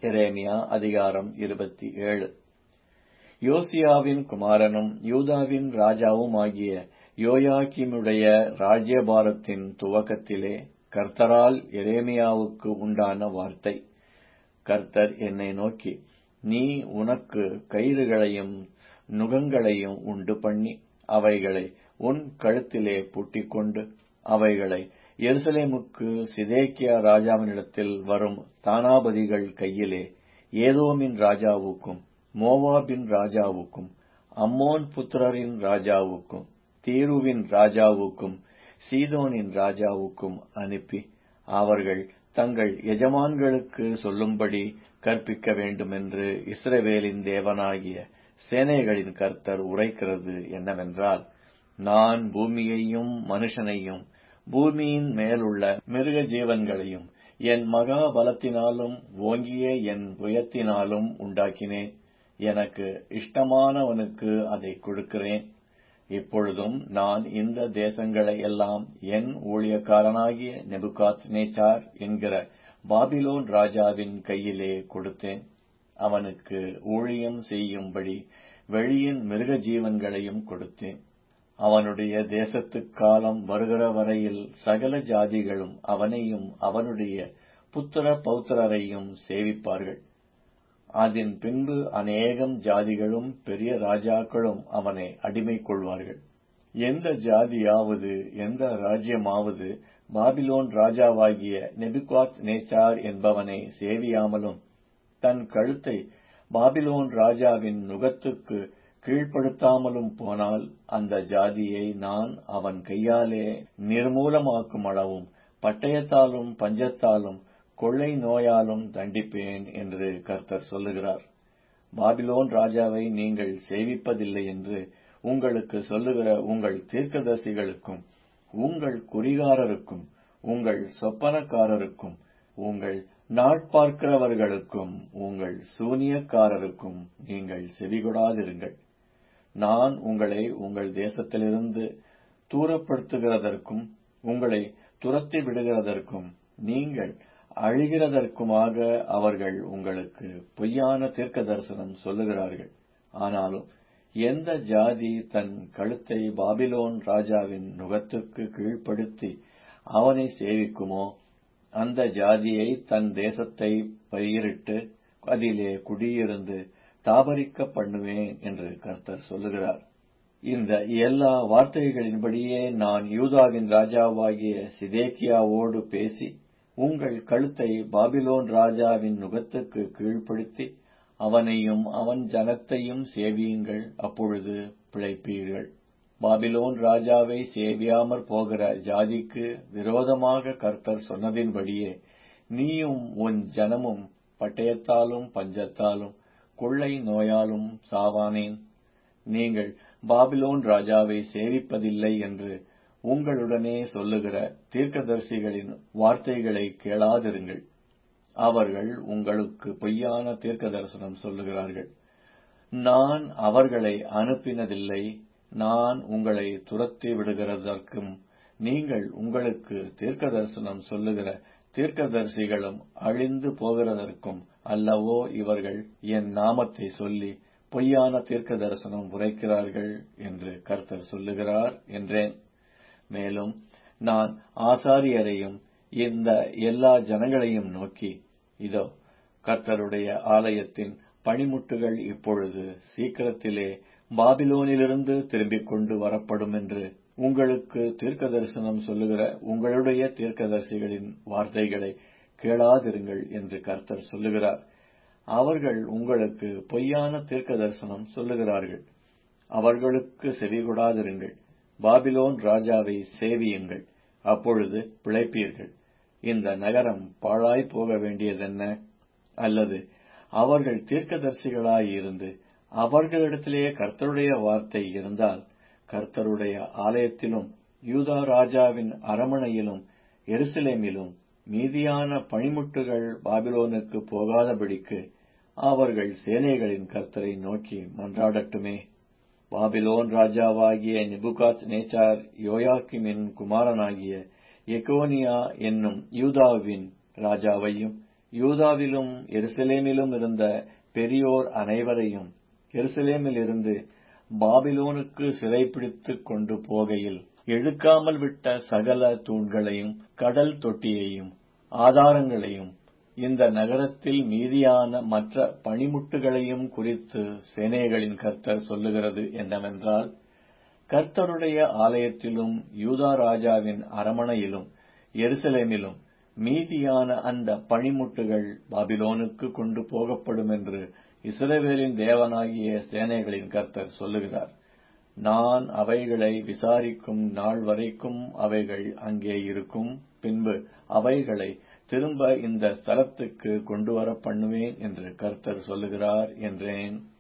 எரேமியா அதிகாரம் இருபத்தி ஏழு யோசியாவின் குமாரனும் யூதாவின் ராஜாவுமாகிய யோயாக்கிமுடைய ராஜ்யபாரத்தின் துவக்கத்திலே கர்த்தரால் எரேமியாவுக்கு உண்டான வார்த்தை கர்த்தர் என்னை நோக்கி நீ உனக்கு கயிறுகளையும் நுகங்களையும் உண்டு பண்ணி அவைகளை உன் கழுத்திலே பூட்டிக்கொண்டு அவைகளை எருசலேமுக்கு சிதேக்கியா ராஜாவினிடத்தில் வரும் தானாபதிகள் கையிலே ஏதோமின் ராஜாவுக்கும் மோவாபின் ராஜாவுக்கும் அம்மோன் புத்திரரின் ராஜாவுக்கும் தீருவின் ராஜாவுக்கும் சீதோனின் ராஜாவுக்கும் அனுப்பி அவர்கள் தங்கள் எஜமான்களுக்கு சொல்லும்படி கற்பிக்க வேண்டுமென்று இஸ்ரவேலின் தேவனாகிய சேனைகளின் கர்த்தர் உரைக்கிறது என்னவென்றால் நான் பூமியையும் மனுஷனையும் பூமியின் மேலுள்ள மிருக ஜீவன்களையும் என் மகா பலத்தினாலும் ஓங்கிய என் புயத்தினாலும் உண்டாக்கினேன் எனக்கு இஷ்டமானவனுக்கு அதை கொடுக்கிறேன் இப்பொழுதும் நான் இந்த தேசங்களை எல்லாம் என் ஊழியக்காரனாகிய நெபுகாத் நேச்சார் என்கிற பாபிலோன் ராஜாவின் கையிலே கொடுத்தேன் அவனுக்கு ஊழியம் செய்யும்படி வெளியின் மிருக ஜீவன்களையும் கொடுத்தேன் அவனுடைய தேசத்துக் காலம் வருகிற வரையில் சகல ஜாதிகளும் அவனையும் அவனுடைய புத்திர பௌத்திரரையும் சேவிப்பார்கள் அதன் பின்பு அநேகம் ஜாதிகளும் பெரிய ராஜாக்களும் அவனை அடிமை கொள்வார்கள் எந்த ஜாதியாவது எந்த ராஜ்யமாவது பாபிலோன் ராஜாவாகிய நெபுகாத் நேச்சார் என்பவனை சேவியாமலும் தன் கழுத்தை பாபிலோன் ராஜாவின் நுகத்துக்கு கீழ்ப்படுத்தாமலும் போனால் அந்த ஜாதியை நான் அவன் கையாலே நிர்மூலமாக்கும் அளவும் பட்டயத்தாலும் பஞ்சத்தாலும் கொள்ளை நோயாலும் தண்டிப்பேன் என்று கர்த்தர் சொல்லுகிறார் பாபிலோன் ராஜாவை நீங்கள் சேவிப்பதில்லை என்று உங்களுக்கு சொல்லுகிற உங்கள் தீர்க்கதரிசிகளுக்கும் உங்கள் குறிகாரருக்கும் உங்கள் சொப்பனக்காரருக்கும் உங்கள் நாட்பார்க்கிறவர்களுக்கும் உங்கள் சூனியக்காரருக்கும் நீங்கள் செவிகொடாதிருங்கள் நான் உங்களை உங்கள் தேசத்திலிருந்து தூரப்படுத்துகிறதற்கும் உங்களை துரத்தி விடுகிறதற்கும் நீங்கள் அழிகிறதற்குமாக அவர்கள் உங்களுக்கு பொய்யான தீர்க்க தரிசனம் சொல்லுகிறார்கள் ஆனாலும் எந்த ஜாதி தன் கழுத்தை பாபிலோன் ராஜாவின் நுகத்துக்கு கீழ்ப்படுத்தி அவனை சேவிக்குமோ அந்த ஜாதியை தன் தேசத்தை பயிரிட்டு அதிலே குடியிருந்து தாபரிக்க பண்ணுவேன் என்று கர்த்தர் சொல்லுகிறார் இந்த எல்லா வார்த்தைகளின்படியே நான் யூதாவின் ராஜாவாகிய சிதேக்கியாவோடு பேசி உங்கள் கழுத்தை பாபிலோன் ராஜாவின் நுகத்துக்கு கீழ்ப்படுத்தி அவனையும் அவன் ஜனத்தையும் சேவியுங்கள் அப்பொழுது பிழைப்பீர்கள் பாபிலோன் ராஜாவை சேவியாமற் போகிற ஜாதிக்கு விரோதமாக கர்த்தர் சொன்னதின்படியே நீயும் உன் ஜனமும் பட்டயத்தாலும் பஞ்சத்தாலும் கொள்ளை நோயாலும் சாவானேன் நீங்கள் பாபிலோன் ராஜாவை சேவிப்பதில்லை என்று உங்களுடனே சொல்லுகிற தீர்க்கதரிசிகளின் வார்த்தைகளை கேளாதிருங்கள் அவர்கள் உங்களுக்கு பொய்யான தீர்க்க தரிசனம் சொல்லுகிறார்கள் நான் அவர்களை அனுப்பினதில்லை நான் உங்களை துரத்தி விடுகிறதற்கும் நீங்கள் உங்களுக்கு தீர்க்க தரிசனம் சொல்லுகிற தீர்க்கதரிசிகளும் அழிந்து போகிறதற்கும் அல்லவோ இவர்கள் என் நாமத்தை சொல்லி பொய்யான தீர்க்க தரிசனம் உரைக்கிறார்கள் என்று கர்த்தர் சொல்லுகிறார் என்றேன் மேலும் நான் ஆசாரியரையும் இந்த எல்லா ஜனங்களையும் நோக்கி இதோ கர்த்தருடைய ஆலயத்தின் பணிமுட்டுகள் இப்பொழுது சீக்கிரத்திலே பாபிலோனிலிருந்து திரும்பிக் கொண்டு வரப்படும் என்று உங்களுக்கு தீர்க்க தரிசனம் சொல்லுகிற உங்களுடைய தீர்க்கதரிசிகளின் வார்த்தைகளை கேளாதிருங்கள் என்று கர்த்தர் சொல்லுகிறார் அவர்கள் உங்களுக்கு பொய்யான தீர்க்க தரிசனம் சொல்லுகிறார்கள் அவர்களுக்கு செவிகொடாதிருங்கள் பாபிலோன் ராஜாவை சேவியுங்கள் அப்பொழுது பிழைப்பீர்கள் இந்த நகரம் பாழாய் போக வேண்டியதென்ன அல்லது அவர்கள் தீர்க்கதரிசிகளாயிருந்து அவர்களிடத்திலே கர்த்தருடைய வார்த்தை இருந்தால் கர்த்தருடைய ஆலயத்திலும் யூதா ராஜாவின் அரமனையிலும் எருசலேமிலும் மீதியான பணிமுட்டுகள் பாபிலோனுக்கு போகாதபடிக்கு அவர்கள் சேனைகளின் கர்த்தரை நோக்கி மன்றாடட்டுமே பாபிலோன் ராஜாவாகிய நெபுகாத் நேச்சார் யோயாக்கிமின் குமாரனாகிய எகோனியா என்னும் யூதாவின் ராஜாவையும் யூதாவிலும் எருசலேமிலும் இருந்த பெரியோர் அனைவரையும் எருசலேமில் இருந்து பாபிலோனுக்கு சிறைப்பிடித்துக் கொண்டு போகையில் எடுக்காமல் விட்ட சகல தூண்களையும் கடல் தொட்டியையும் ஆதாரங்களையும் இந்த நகரத்தில் மீதியான மற்ற பணிமுட்டுகளையும் குறித்து சேனைகளின் கர்த்தர் சொல்லுகிறது என்னவென்றால் கர்த்தருடைய ஆலயத்திலும் யூதா ராஜாவின் அரமனையிலும் எருசலேமிலும் மீதியான அந்த பணிமுட்டுகள் பாபிலோனுக்கு கொண்டு போகப்படும் என்று இஸ்ரவேலின் தேவனாகிய சேனைகளின் கர்த்தர் சொல்லுகிறார் நான் அவைகளை விசாரிக்கும் நாள் வரைக்கும் அவைகள் அங்கே இருக்கும் பின்பு அவைகளை திரும்ப இந்த ஸ்தலத்துக்கு கொண்டு வர பண்ணுவேன் என்று கர்த்தர் சொல்லுகிறார் என்றேன்